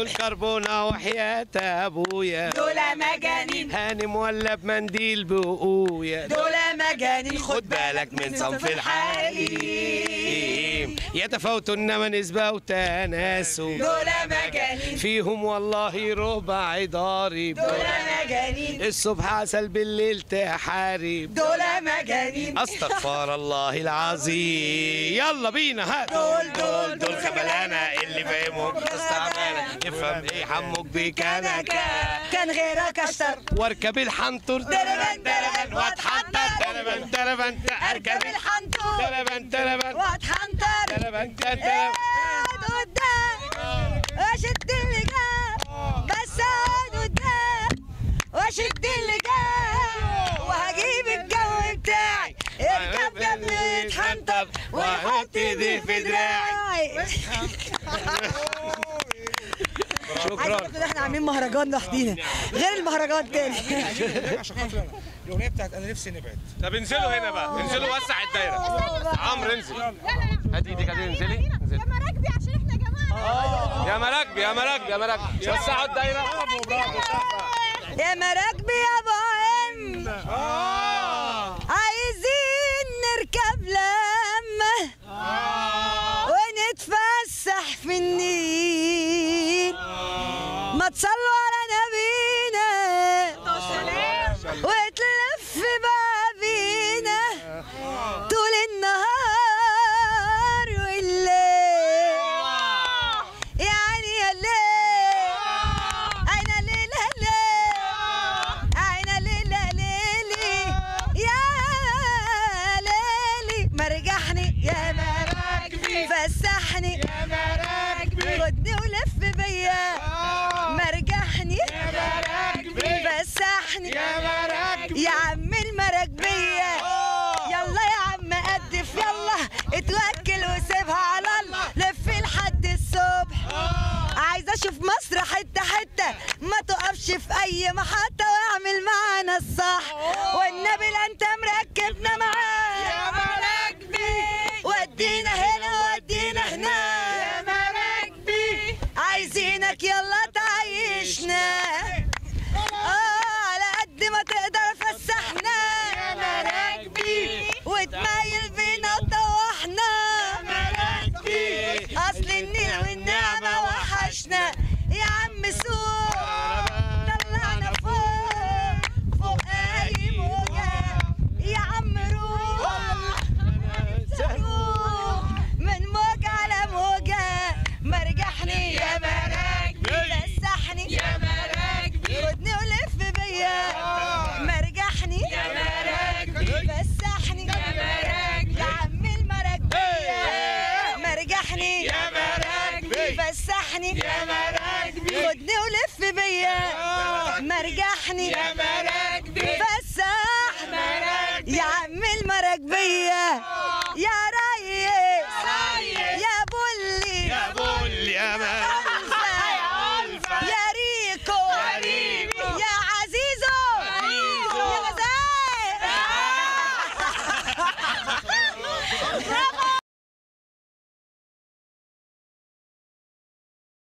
دول كربونة وحياة ابويا دول مجانين هانم ولا بمنديل بقويا دول مجانين خد بالك من صنف الحليم يتفاوتوا انما نسبة وتناسب دول مجانين فيهم والله ربع ضارب دول مجانين الصبح عسل بالليل تحارب دول مجانين استغفر الله العظيم يلا بينا هات دول- دول- دول خبلانه اللي فاهمهم استعمالة يفهم ايه حمك بكنكه كان غيرك اشطر واركب الحنطر دربن دربن واتحنطر دربن دربن اركب اركب الحنطور دربن دربن واتحنطر دربن دربن اقعد قدام واشد اللي جاب بس اقعد قدام واشد اللي جاب وهجيب الجو بتاعي اركب جنبي اتحنطر وحط ايدي في دراعي عايز شكرا اقول احنا عاملين مهرجان لوحدينا غير المهرجان تاني عشان خاطر انا الاغنيه بتاعت انا نفسي نبعد طب انزلوا هنا بقى انزلوا وسع الدايره عمرو انزل هات ايدك هات انزلي انزلي يا مراكبي عشان احنا جماعه يا مراكبي يا مراكبي يا مراكبي وسعوا الدايره يا مراكبي يا ابو ام عايزين نركب لما ونتفسح في النيل ما تصلوا على نبينا وتلف بقى بينا طول النهار والليل يعني يا ليل انا ليلة ليل انا ليلة ليلي يا ليلي مرجحني يا مراكبي فسحني يا مراكبي خدني ولف بيا مرجحني يا مراكبي فسحني يا مراكبي يا عم المراكبية يلا يا عم قدف يلا اتوكل وسيبها على الله لف لحد الصبح عايزه اشوف مصر حته حته ما تقفش في اي محطه واعمل معانا الصح والنبي لا انت مركبنا معاه يا مراكبي ودينا هنا ودينا هناك يا مراكبي عايزينك يلا تعيشنا اه على قد ما تقدر فسحنا يا مراكبي وتميل بينا وطوحنا يا مراكبي اصل النيل والنعمه وحشنا يا عم سوق طلعنا فوق فوق اي موجه يا عم روح روح من موجة على موجة مرجحني يا مراكبي فسحني يا مراكبي خدني ولف بيا مرجحني يا مراكبي فسحني يا مراكبي يا عم المراكبية مرجحني يا مراكبي فسحني يا مراكبي خدني ولف بيا مرجحني يا مراكبي